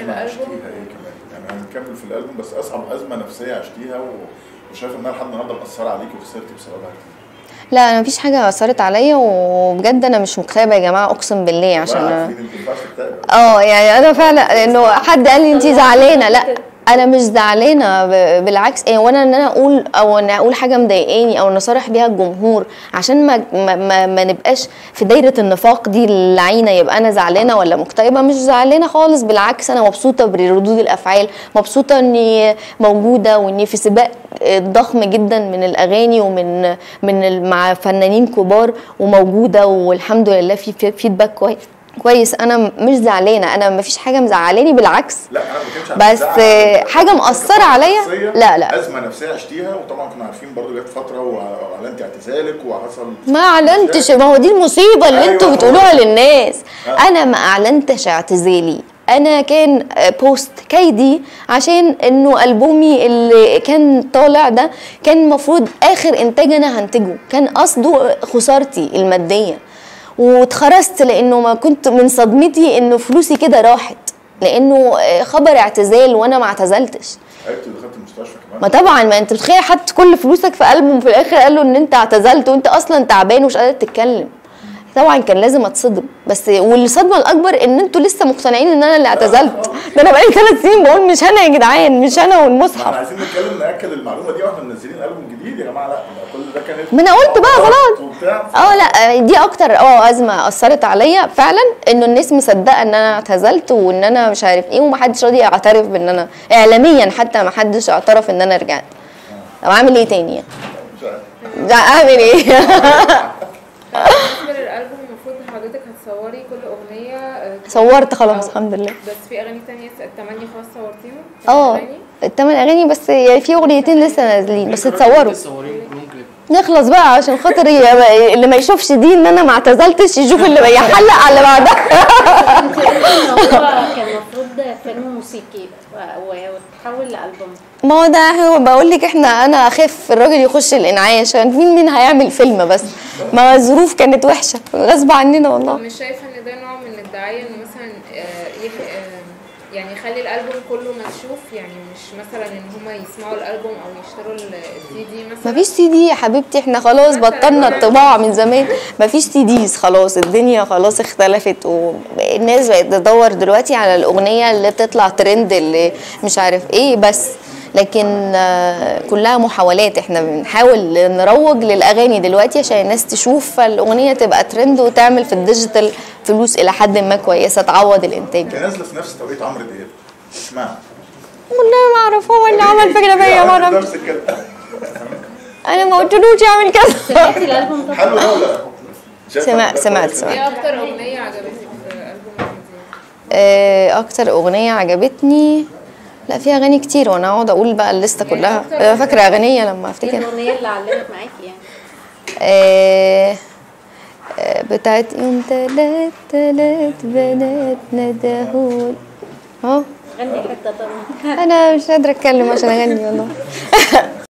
أزمة الألبوم عشتيها ايه كمان؟ يعني هنكمل في الالبوم بس اصعب ازمه نفسيه عشتيها و... وشايف انها لحد النهارده مأثره عليكي وخسرتي بسببها كتير. لا انا مفيش حاجه اثرت عليا وبجد انا مش مكتئبه يا جماعه اقسم بالله عشان بقى أنا- عارفين انت ما ينفعش تكتئبي. اه يعني انا فعلا انه حد قال لي انت زعلانه لا انا مش زعلانه ب- بالعكس إيه وانا ان انا اقول او ان اقول حاجه مضايقاني او ان اصارح بيها الجمهور عشان ما ما, ما, ما نبقاش في دايره النفاق دي اللعينه يبقى انا زعلانه ولا مكتئبه مش زعلانه خالص بالعكس انا مبسوطه بردود الافعال مبسوطه اني موجوده واني في سباق ضخم جدا من الاغاني ومن من ال- مع فنانين كبار وموجوده والحمد لله في في- فيدباك كويس كويس انا م- مش زعلانه انا ما فيش حاجه مزعلاني بالعكس لا انا ما كانش عندي بس زعل. آه، حاجه مأثره عليا شخصية، لا لا ازمه نفسيه عشتيها وطبعا كنا عارفين برضو جت فتره وع- واعلنتي اعتزالك وحصل ما اعلنتش ما هو دي المصيبه اللي أيوة، انتوا هو بتقولوها ده. للناس آه. انا ما اعلنتش اعتزالي انا كان آه، بوست كيدي عشان انه البومي اللي كان طالع ده كان المفروض اخر انتاج انا هنتجه كان قصده خسارتي الماديه واتخرست لانه ما كنت من صدمتي انه فلوسي كده راحت لانه آه، خبر اعتزال وانا ما اعتزلتش تعبتي ودخلت المستشفى كمان ما طبعا ما انت بتخيل حط كل فلوسك في قلبه وفي الاخر قال له ان انت اعتزلت وانت اصلا تعبان ومش قادر تتكلم طبعا كان لازم اتصدم بس والصدمه الاكبر ان انتوا لسه مقتنعين ان انا اللي اعتزلت ده انا بقالي ثلاث سنين بقول مش انا يا جدعان مش انا ما احنا والمصحف عايزين نتكلم ناكد المعلومه دي واحنا منزلين البوم جديد يا جماعه لا ده كل ده كانت ما انا قلت بقى خلاص وبتاع اه لا دي اكتر اه ازمه اثرت عليا فعلا انه الناس مصدقه ان انا اعتزلت وان انا مش عارف ايه ومحدش راضي يعترف بان انا اعلاميا حتى محدش اعترف ان انا رجعت طب اعمل ايه تاني يعني مش عارف لا، اعمل ايه بالنسبه للالبوم المفروض حضرتك هتصوري كل اغنيه آه، صورت خلاص أو- الحمد لله بس في اغاني تانية التمانية خلاص صورتيهم اه أغاني؟ الثمان اغاني بس يعني في اغنيتين لسه نازلين بس اتصوروا تصورين كلهم كليب نخلص بقى عشان خاطر ي- اللي ما يشوفش دي ان انا ما اعتزلتش يشوف اللي يحلق على اللي بعدها انت قلتي ان هو كان المفروض فيلم موسيقي و- و- وتحول لالبوم ما هو ده هو بقول لك احنا انا اخاف الراجل يخش الانعاش عشان مين مين هيعمل فيلم بس ما الظروف كانت وحشه غصب عننا والله مش شايفه ان ده نوع من الدعايه ان مثلا آه، يح- آه، يعني يخلي الالبوم كله مكشوف يعني مش مثلا ان هما يسمعوا الالبوم او يشتروا السي دي مثلا مفيش سي دي يا حبيبتي احنا خلاص بطلنا الطباعة من زمان مفيش سي ديز خلاص الدنيا خلاص اختلفت والناس بقت تدور دلوقتي على الأغنية اللي بتطلع ترند اللي مش عارف ايه بس لكن آه، كلها محاولات احنا بنحاول نروج للأغاني دلوقتي عشان الناس تشوف فالأغنية تبقى ترند وتعمل في الديجيتال فلوس إلى حد ما كويسة تعوض الإنتاج هي نازله في نفس توقيت عمرو دياب اشمعنى؟ والله ما أعرف هو اللي عمل فكرة فيا ما عملت أعرف نفسك كده أنا ما قلتلوش يعمل كده سمعتي الالبوم ده حلو ده ولا شايفة سمعت- ده سمعت- كويس؟ سمعت. ايه اكتر اغنيه عجبتك في البوم أحمد آه، اكتر اغنيه عجبتني لا في اغاني كتير وانا اقعد اقول بقى الليسته كلها انا فاكره اغنيه لما ايه افتكر الاغنيه اللي علمت معاكي يعني آه، آه، بتاعت يوم تلات تلات بنات ندهون اهو غني حته طبعا انا مش قادره اتكلم عشان اغني والله